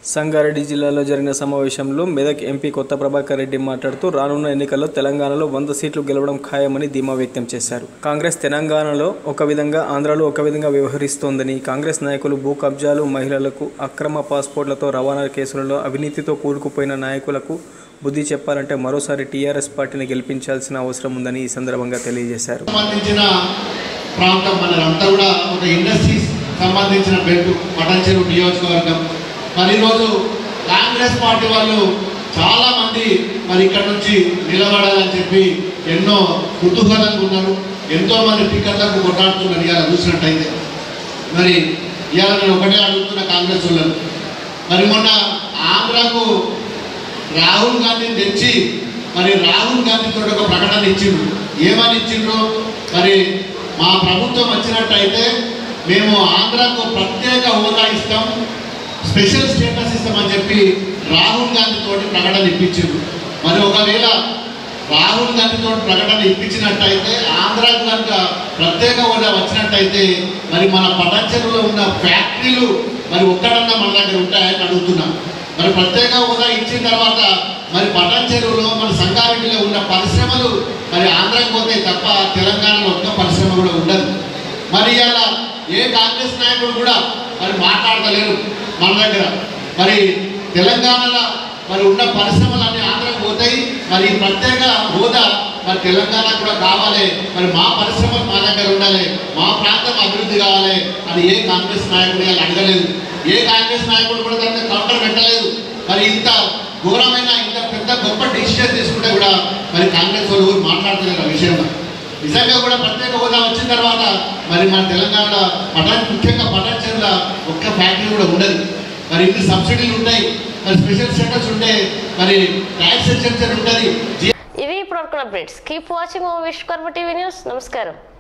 సంగారెడ్డి జిల్లాలో జరిగిన సమావేశంలో మెదక్ ఎంపీ కొత్త ప్రభాకర్ రెడ్డి మాట్లాడుతూ రానున్న ఎన్నికల్లో తెలంగాణలో వంద సీట్లు గెలవడం ఖాయమని ధీమా వ్యక్తం చేశారు కాంగ్రెస్ తెలంగాణలో ఒక విధంగా ఆంధ్రాలో ఒక విధంగా వ్యవహరిస్తోందని కాంగ్రెస్ నాయకులు భూ కబ్జాలు మహిళలకు అక్రమ పాస్పోర్ట్లతో రవాణా కేసులలో అవినీతితో కూరుకుపోయిన నాయకులకు బుద్ధి చెప్పాలంటే మరోసారి టీఆర్ఎస్ పార్టీని గెలిపించాల్సిన అవసరం ఉందని ఈ సందర్భంగా తెలియజేశారు సంబంధించిన ప్రాంతం మనదంతా కూడా ఒక ఇండస్ట్రీస్ సంబంధించిన బెల్ట్ పటంచెరు నియోజకవర్గం మరి ఈరోజు కాంగ్రెస్ పార్టీ వాళ్ళు చాలా మంది మరి ఇక్కడ నుంచి నిలబడాలని చెప్పి ఎన్నో కుతూహలంగా ఉన్నారు ఎంతో మంది టికెట్లకు కొట్టాడుతున్నారు ఇవాళ చూసినట్టయితే మరి ఇవాళ నేను ఒకటే అడుగుతున్న కాంగ్రెస్ వాళ్ళను మరి మొన్న ఆంధ్రాకు రాహుల్ గాంధీని తెచ్చి మరి రాహుల్ గాంధీతో ఒక ప్రకటన ఇచ్చిండ్రు ఏమని ఇచ్చిండ్రు మరి మా ప్రభుత్వం వచ్చినట్టయితే మేము ఆంధ్రాకు ప్రత్యేక హోదా ఇస్తాం స్పెషల్ స్టేటస్ ఇస్తామని చెప్పి రాహుల్ గాంధీ తోటి ప్రకటన ఇప్పించిండ్రు మరి ఒకవేళ రాహుల్ గాంధీ తోటి ప్రకటన ఇప్పించినట్టయితే ఆంధ్రాకు కనుక ప్రత్యేక హోదా వచ్చినట్టయితే మరి మన పటంచెరులో ఉన్న ఫ్యాక్టరీలు మరి ఒక్కడన్నా మన దగ్గర ఉంటాయని అడుగుతున్నాం మరి ప్రత్యేక హోదా ఇచ్చిన తర్వాత మరి పటాన్ చెరువులో మన సంగారెడ్డిలో ఉన్న పరిశ్రమలు మరి ఆంధ్రాకి పోతే తప్ప తెలంగాణలో ఒక్క పరిశ్రమ కూడా ఉండదు మరి ఇవాళ ఏ కాంగ్రెస్ నాయకుడు కూడా మరి మాట్లాడతలేరు మన దగ్గర మరి తెలంగాణలో మరి ఉన్న పరిశ్రమలన్నీ ఆంధ్రాకి పోతాయి మరి ఈ ప్రత్యేక హోదా మరి తెలంగాణ కూడా కావాలి మరి మా పరిశ్రమలు మా దగ్గర ఉండాలి మా ప్రాంతం అభివృద్ధి కావాలి అని ఏ కాంగ్రెస్ నాయకుడు వాళ్ళు అడగలేదు ఏ కాంగ్రెస్ నాయకుడు కూడా దానికి కౌంటర్ పెట్టలేదు మరి ఇంత ఘోరమైన ఇంత పెద్ద గొప్ప డిసిషన్ తీసుకుంటే కూడా మరి కాంగ్రెస్ వాళ్ళు ఎవరు మాట్లాడతలేరు ఆ విషయంలో నిజంగా కూడా ప్రత్యేక హోదా వచ్చిన తర్వాత మరి మన తెలంగాణలో పటాన్ ముఖ్యంగా పటాన్ చెరువుల ఒక్క ఫ్యాక్టరీ కూడా ఉండదు మరి ఇన్ని సబ్సిడీలు ఉంటాయి మరి స్పెషల్ స్టేటస్ ఉంటే మరి ట్యాక్స్ ఎక్సెప్షన్ ఉంటుంది ఇవి ఇప్పుడు updates keep watching Vishwakarma TV news నమస్కారం